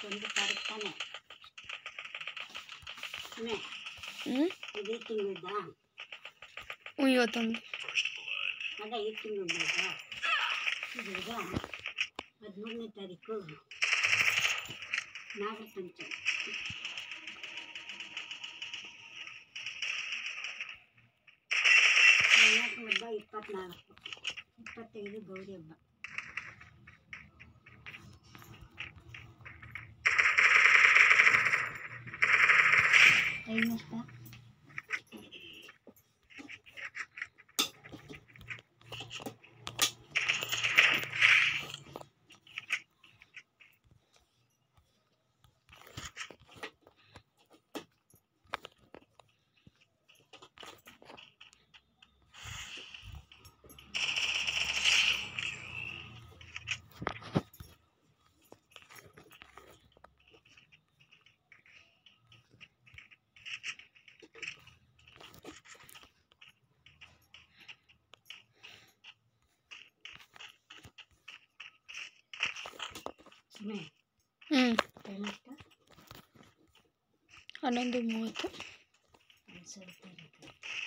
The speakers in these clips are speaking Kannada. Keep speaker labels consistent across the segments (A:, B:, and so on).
A: ಇವತ್ತೊಂದು ತಾರೀಕು ತಾನೆ ಸುಮ್ಮನೆ
B: ಹ್ಞೂ
A: ಇದೇ ತಿಂಗಳಿದ್ದಾ
B: ಹ್ಞೂ ಇವತ್ತೊಂದು
A: ಅದ ಈ ತಿಂಗಳಿದ್ದ ಈಗ ಹದಿಮೂರನೇ ತಾರೀಕು ನಾಗರ ಪಂಚಮಿ ಗಣೇಶನ ಹಬ್ಬ ಇಪ್ಪತ್ನಾಲ್ಕು ಇಪ್ಪತ್ತೈದು ಗೌರಿ ಹಬ್ಬ ಟೈಮ್ ಎಷ್ಟ ಸುಮ್ಮನೆ
B: ಹ್ಞೂ
A: ಟೈಮ್ ಎಷ್ಟ
B: ಹನ್ನೊಂದು ಮೂವತ್ತು
A: ಒಂದು ಸ್ವಲ್ಪ ಇರುತ್ತೆ.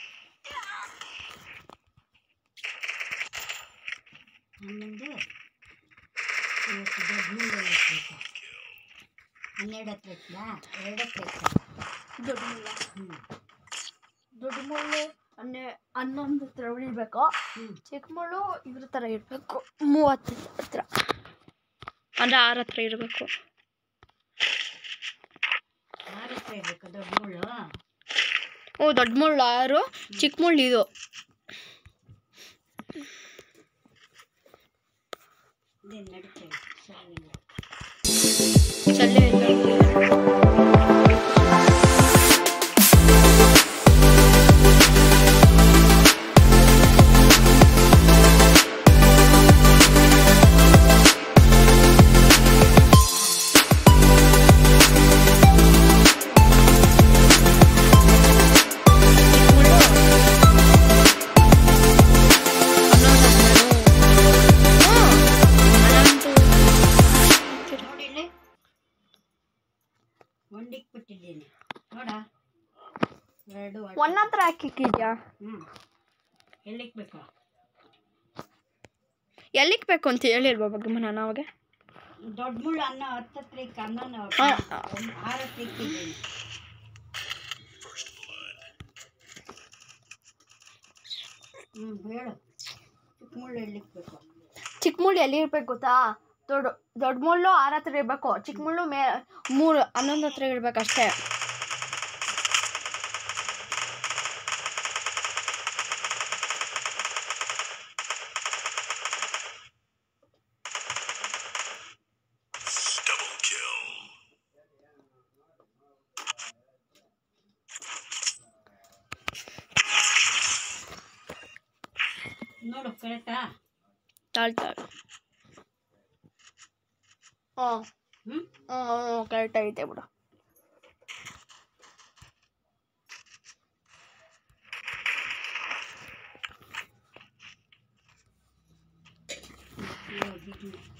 A: ಹನ್ನೊಂದು ಇವತ್ತು ದೊಡ್ಡ ಮುಂದೆ ಇಟ್ಬೇಕು ಹನ್ನೆರಡು ಹತ್ರ ಇಟ್ಲಾ ಎರಡು ಹತ್ರ ಇಟ್ಲ
B: ದೊಡ್ಡ ಮುಳ್ಳು
A: ಹ್ಞೂ
B: ದೊಡ್ಡ ಮುಳ್ಳು ಹನ್ನೆ ಹನ್ನೊಂದು ಹತ್ರ ಉಳಿಬೇಕು
A: ಹ್ಞೂ
B: ಚಿಕ್ಕ ಮುಳ್ಳು ಇದ್ರ ಥರ ಇರಬೇಕು ಮೂವತ್ತು ಹತ್ರ ಅಂದರೆ ಆರು ಹತ್ರ ಇರಬೇಕು
A: ಆರು ಹತ್ರ ಇರ್ಬೇಕು ದೊಡ್ಡ ಮುಳ್ಳು
B: ಹ್ಞೂ ದೊಡ್ಡ ಮುಳ್ಳು ಆರು ಚಿಕ್ಕ ಮುಳ್ಳು ಇದು
A: ಇದೇನು ನಡೀತೇವೆ ಶಾಲೆಯಲ್ಲಿ
B: ಚಲ್ಲೆ ಇಲ್ಲ
A: ನೋಡಿಲ್ಲಿ ಒಂದಿಕ್ ಬಿಟ್ಟಿದ್ದೀನಿ ನೋಡ ಎರಡು
B: ಒನ್ ಹತ್ರ ಹಾಕಿಕ್ಕಿದ್ಯಾ
A: ಹ್ಞೂ ಎಲ್ಲಿಕ್ ಬೇಕು
B: ಎಲ್ಲಿಗೆ ಬೇಕು ಅಂತ ಹೇಳಿಲ್ವಾ ಬಗ್ಗೆ ನಾನು ಅವಾಗ
A: ದೊಡ್ಡ ಮುಳ್ಳು ಅನ್ನ ಹತ್ತತ್ರ ಇಕ್ಕ ಅನ್ನನ
B: ಆ.
A: ಆರು ಹತ್ರ ಇಕ್ಕಿದ್ದೀನಿ ಹ್ಞೂ ಹೇಳು ಚಿಕ್ಕ ಮುಳ್ಳು ಎಲ್ಲಿಕ್ ಬೇಕು
B: ಚಿಕ್ಕ ಮುಳ್ಳು ಎಲ್ಲಿ ಇರ್ಬೇಕು ಗೊತ್ತಾ ದೊಡ್ಡ ದೊಡ್ಡ ಮುಳ್ಳು ಆರು ಹತ್ರ ಇರಬೇಕು ಚಿಕ್ಕ ಮುಳ್ಳು ಮೇ ಮೂರು ಹನ್ನೊಂದು ಹತ್ರ ಇರ್ಬೇಕು ಅಷ್ಟೇ
A: ನೋಡು ಕರೆಕ್ಟಾ
B: ತಾಳ್ತಾಳೆ ಹಾಂ
A: ಹ್ಞೂ
B: ಹ್ಞೂ ಕರೆಕ್ಟ್ ಐತೆ ಬಿಡು
A: ಇವಾಗ